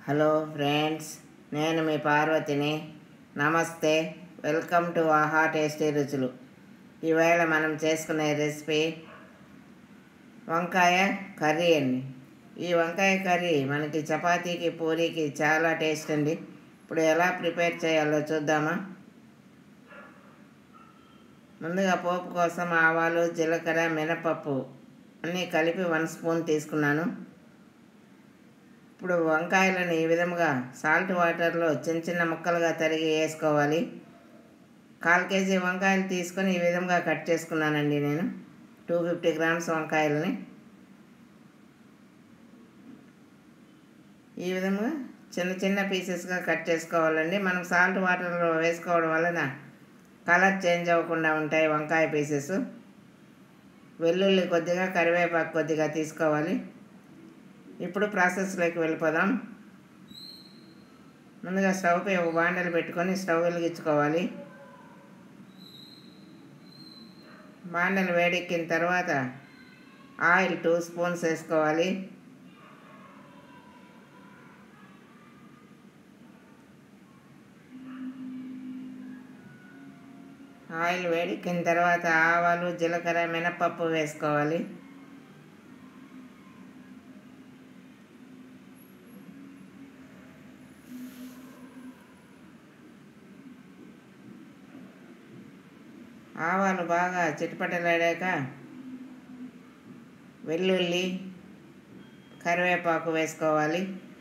hello friends నేను మీ పార్వతిని నమస్తే వెల్కమ్ టు ఆహా టేస్టీ రుచులు ఈవేళ మనం చేసుకునే రెసిపీ వంకాయ కర్రీ అండి ఈ వంకాయ కర్రీ మనకి చపాతీకి పూరీకి చాలా టేస్ట్ అండి ఇప్పుడు ఎలా ప్రిపేర్ చేయాలో చూద్దామా ముందుగా పోపు కోసం ఆవాలు జీలకర్ర మినపప్పు అన్నీ కలిపి వన్ స్పూన్ తీసుకున్నాను ఇప్పుడు వంకాయలను ఈ విధముగా సాల్ట్ వాటర్లో చిన్న చిన్న ముక్కలుగా తరిగి వేసుకోవాలి కాల్ కేజీ వంకాయలు తీసుకొని ఈ విధంగా కట్ చేసుకున్నానండి నేను టూ ఫిఫ్టీ గ్రామ్స్ వంకాయలని ఈ విధంగా చిన్న చిన్న పీసెస్గా కట్ చేసుకోవాలండి మనం సాల్ట్ వాటర్లో వేసుకోవడం వలన కలర్ చేంజ్ అవ్వకుండా ఉంటాయి వంకాయ పీసెస్ వెల్లుల్లి కొద్దిగా కరివేపాకు కొద్దిగా తీసుకోవాలి ఇప్పుడు ప్రాసెస్లోకి వెళ్ళిపోదాం ముందుగా స్టవ్ పై ఒక బాండలు పెట్టుకొని స్టవ్ వెలిగించుకోవాలి బాండలు వేడెక్కిన తర్వాత ఆయిల్ టూ స్పూన్స్ వేసుకోవాలి ఆయిల్ వేడెక్కిన తర్వాత ఆవాలు జీలకర్ర మినపప్పు వేసుకోవాలి ఆవాలు బాగా చిటపటలాడాక వెల్లుల్లి కరివేపాకు వేసుకోవాలి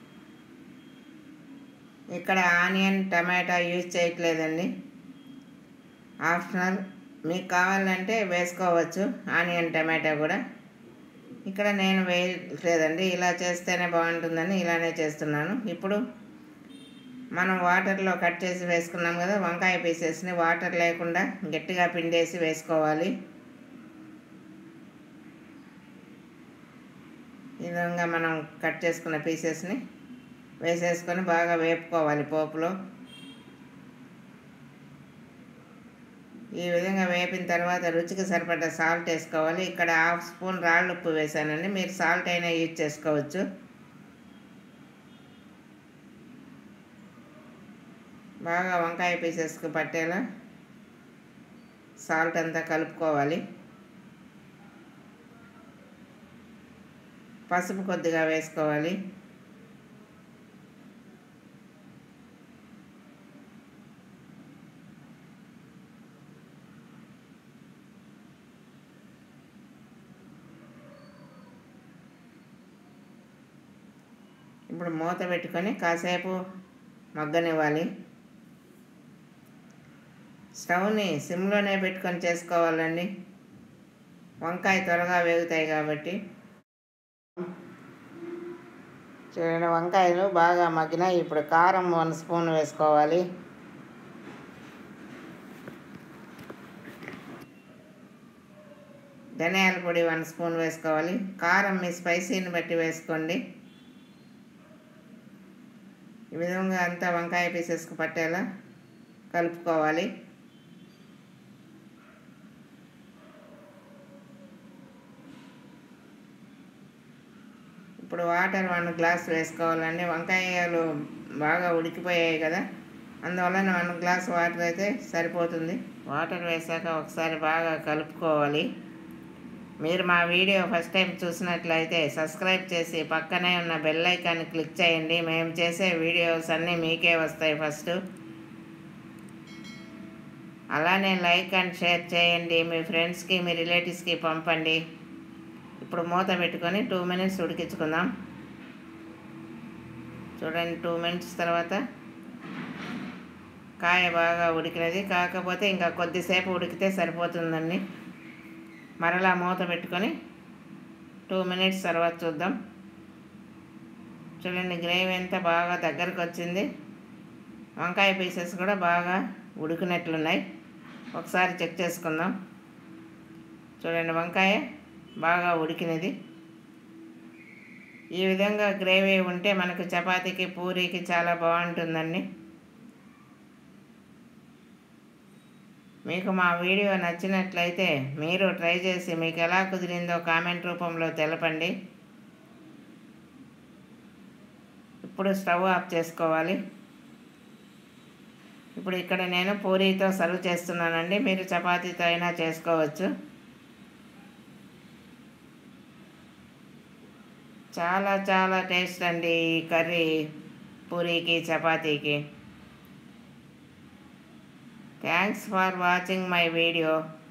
ఇక్కడ ఆనియన్ టమాటా యూజ్ చేయట్లేదండి ఆప్షనల్ మీకు కావాలంటే వేసుకోవచ్చు ఆనియన్ టమాటా కూడా ఇక్కడ నేను వేయట్లేదండి ఇలా చేస్తేనే బాగుంటుందని ఇలానే చేస్తున్నాను ఇప్పుడు మనం వాటర్లో కట్ చేసి వేసుకున్నాం కదా వంకాయ పీసెస్ని వాటర్ లేకుండా గట్టిగా పిండేసి వేసుకోవాలి ఈ విధంగా మనం కట్ చేసుకున్న పీసెస్ని వేసేసుకొని బాగా వేపుకోవాలి పోపులో ఈ విధంగా వేపిన తర్వాత రుచికి సరిపడ్డ సాల్ట్ వేసుకోవాలి ఇక్కడ హాఫ్ స్పూన్ రాళ్ళు ఉప్పు వేసానండి మీరు సాల్ట్ అయినా యూజ్ చేసుకోవచ్చు బాగా వంకాయ పీసెస్కి పట్టేలా సాల్ట్ అంతా కలుపుకోవాలి పసుపు కొద్దిగా వేసుకోవాలి ఇప్పుడు మూత పెట్టుకొని కాసేపు మగ్గనివ్వాలి స్టవ్ని సిమ్లోనే పెట్టుకొని చేసుకోవాలండి వంకాయ త్వరగా వేగుతాయి కాబట్టి చూడండి వంకాయలు బాగా మగ్గినాయి ఇప్పుడు కారం వన్ స్పూన్ వేసుకోవాలి ధనియాల పొడి వన్ స్పూన్ వేసుకోవాలి కారం మీ స్పైసీని బట్టి వేసుకోండి ఈ విధంగా అంతా వంకాయ పీసెస్కి పట్టేలా కలుపుకోవాలి ఇప్పుడు వాటర్ వన్ గ్లాస్ వేసుకోవాలండి వంకాయలు బాగా ఉడికిపోయాయి కదా అందువలన వన్ గ్లాస్ వాటర్ అయితే సరిపోతుంది వాటర్ వేసాక ఒకసారి బాగా కలుపుకోవాలి మీరు మా వీడియో ఫస్ట్ టైం చూసినట్లయితే సబ్స్క్రైబ్ చేసి పక్కనే ఉన్న బెల్ ఐకాన్ని క్లిక్ చేయండి మేము చేసే వీడియోస్ అన్నీ మీకే వస్తాయి ఫస్ట్ అలానే లైక్ అండ్ షేర్ చేయండి మీ ఫ్రెండ్స్కి మీ రిలేటివ్స్కి పంపండి ఇప్పుడు మూత పెట్టుకొని టూ మినిట్స్ ఉడికించుకుందాం చూడండి టూ మినిట్స్ తర్వాత కాయ బాగా ఉడికినది కాకపోతే ఇంకా కొద్దిసేపు ఉడికితే సరిపోతుందండి మరలా మూత పెట్టుకొని టూ మినిట్స్ తర్వాత చూద్దాం చూడండి గ్రేవీ ఎంత బాగా దగ్గరకు వచ్చింది వంకాయ పీసెస్ కూడా బాగా ఉడికినట్లున్నాయి ఒకసారి చెక్ చేసుకుందాం చూడండి వంకాయ బాగా ఉడికినది ఈ విధంగా గ్రేవీ ఉంటే మనకు చపాతీకి పూరీకి చాలా బాగుంటుందండి మీకు మా వీడియో నచ్చినట్లయితే మీరు ట్రై చేసి మీకు ఎలా కుదిరిందో కామెంట్ రూపంలో తెలపండి ఇప్పుడు స్టవ్ ఆఫ్ చేసుకోవాలి ఇప్పుడు ఇక్కడ నేను పూరీతో సర్వ్ చేస్తున్నానండి మీరు చపాతీతో అయినా చేసుకోవచ్చు చాలా చాలా టేస్ట్ అండి ఈ కర్రీ పూరీకి చపాతీకి thanks for watching my video